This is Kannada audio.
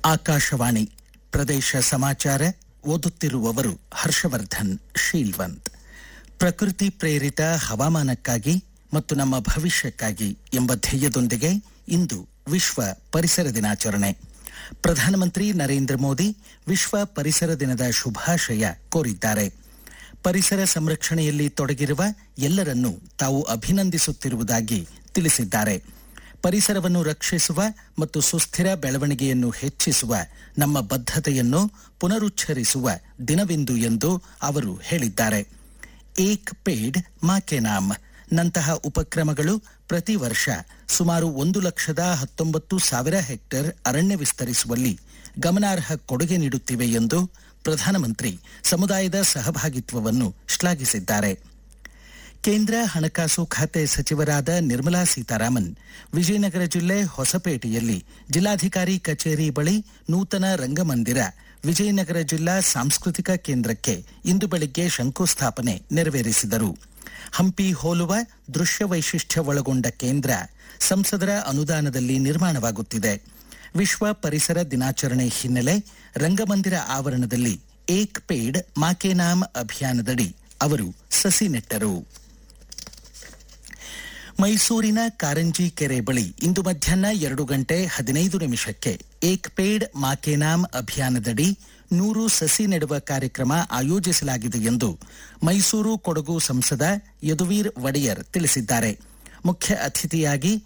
ಆಕಾಶವಾಣಿ ಪ್ರದೇಶ ಸಮಾಚಾರ ಓದುತ್ತಿರುವವರು ಹರ್ಷವರ್ಧನ್ ಶೀಲ್ವಂತ್ ಪ್ರಕೃತಿ ಪ್ರೇರಿತ ಹವಾಮಾನಕ್ಕಾಗಿ ಮತ್ತು ನಮ್ಮ ಭವಿಷ್ಯಕ್ಕಾಗಿ ಎಂಬ ಧ್ಯೇಯದೊಂದಿಗೆ ಇಂದು ವಿಶ್ವ ಪರಿಸರ ದಿನಾಚರಣೆ ಪ್ರಧಾನಮಂತ್ರಿ ನರೇಂದ್ರ ಮೋದಿ ವಿಶ್ವ ಪರಿಸರ ದಿನದ ಶುಭಾಶಯ ಕೋರಿದ್ದಾರೆ ಪರಿಸರ ಸಂರಕ್ಷಣೆಯಲ್ಲಿ ತೊಡಗಿರುವ ಎಲ್ಲರನ್ನೂ ತಾವು ಅಭಿನಂದಿಸುತ್ತಿರುವುದಾಗಿ ತಿಳಿಸಿದ್ದಾರೆ ಪರಿಸರವನ್ನು ರಕ್ಷಿಸುವ ಮತ್ತು ಸುಸ್ಥಿರ ಬೆಳವಣಿಗೆಯನ್ನು ಹೆಚ್ಚಿಸುವ ನಮ್ಮ ಬದ್ಧತೆಯನ್ನು ಪುನರುಚ್ಚರಿಸುವ ದಿನವಿಂದು ಎಂದು ಅವರು ಹೇಳಿದ್ದಾರೆ ಏಕ್ ಪೇಡ್ ಮಾ ಕೆ ನಾಮ್ ನಂತಹ ಉಪಕ್ರಮಗಳು ಪ್ರತಿ ವರ್ಷ ಸುಮಾರು ಒಂದು ಲಕ್ಷದ ಹತ್ತೊಂಬತ್ತು ಸಾವಿರ ಹೆಕ್ಟೇರ್ ಅರಣ್ಯ ವಿಸ್ತರಿಸುವಲ್ಲಿ ಗಮನಾರ್ಹ ಕೊಡುಗೆ ನೀಡುತ್ತಿವೆ ಎಂದು ಪ್ರಧಾನಮಂತ್ರಿ ಸಮುದಾಯದ ಸಹಭಾಗಿತ್ವವನ್ನು ಶ್ಲಾಘಿಸಿದ್ದಾರೆ ಕೇಂದ್ರ ಹಣಕಾಸು ಖಾತೆ ಸಚಿವರಾದ ನಿರ್ಮಲಾ ಸೀತಾರಾಮನ್ ವಿಜಯನಗರ ಜಿಲ್ಲೆ ಹೊಸಪೇಟೆಯಲ್ಲಿ ಜಿಲ್ಲಾಧಿಕಾರಿ ಕಚೇರಿ ಬಳಿ ನೂತನ ರಂಗಮಂದಿರ ವಿಜಯನಗರ ಜಿಲ್ಲಾ ಸಾಂಸ್ಕೃತಿಕ ಕೇಂದ್ರಕ್ಕೆ ಇಂದು ಬೆಳಿಗ್ಗೆ ಶಂಕುಸ್ಥಾಪನೆ ನೆರವೇರಿಸಿದರು ಹಂಪಿ ಹೋಲುವ ದೃಶ್ಯ ವೈಶಿಷ್ಟ್ಯ ಒಳಗೊಂಡ ಕೇಂದ್ರ ಸಂಸದರ ಅನುದಾನದಲ್ಲಿ ನಿರ್ಮಾಣವಾಗುತ್ತಿದೆ ವಿಶ್ವ ಪರಿಸರ ದಿನಾಚರಣೆ ಹಿನ್ನೆಲೆ ರಂಗಮಂದಿರ ಆವರಣದಲ್ಲಿ ಏಕ್ ಪೇಡ್ ಮಾಕೆ ನಾಮ್ ಅಭಿಯಾನದಡಿ ಅವರು ಸಸಿ ನೆಟ್ಟರು ಮೈಸೂರಿನ ಕಾರಂಜಿ ಕೆರೆ ಬಳಿ ಇಂದು ಮಧ್ಯಾಹ್ನ ಎರಡು ಗಂಟೆ ಹದಿನೈದು ನಿಮಿಷಕ್ಕೆ ಏಕ್ ಪೇಡ್ ಮಾಕೆ ನಾಮ್ ಅಭಿಯಾನದಡಿ ನೂರು ಸಸಿ ನೆಡುವ ಕಾರ್ಯಕ್ರಮ ಆಯೋಜಿಸಲಾಗಿದೆ ಎಂದು ಮೈಸೂರು ಕೊಡಗು ಸಂಸದ ಯದುವೀರ್ ಒಡೆಯರ್ ತಿಳಿಸಿದ್ದಾರೆ ಮುಖ್ಯ ಅತಿಥಿಯಾಗಿ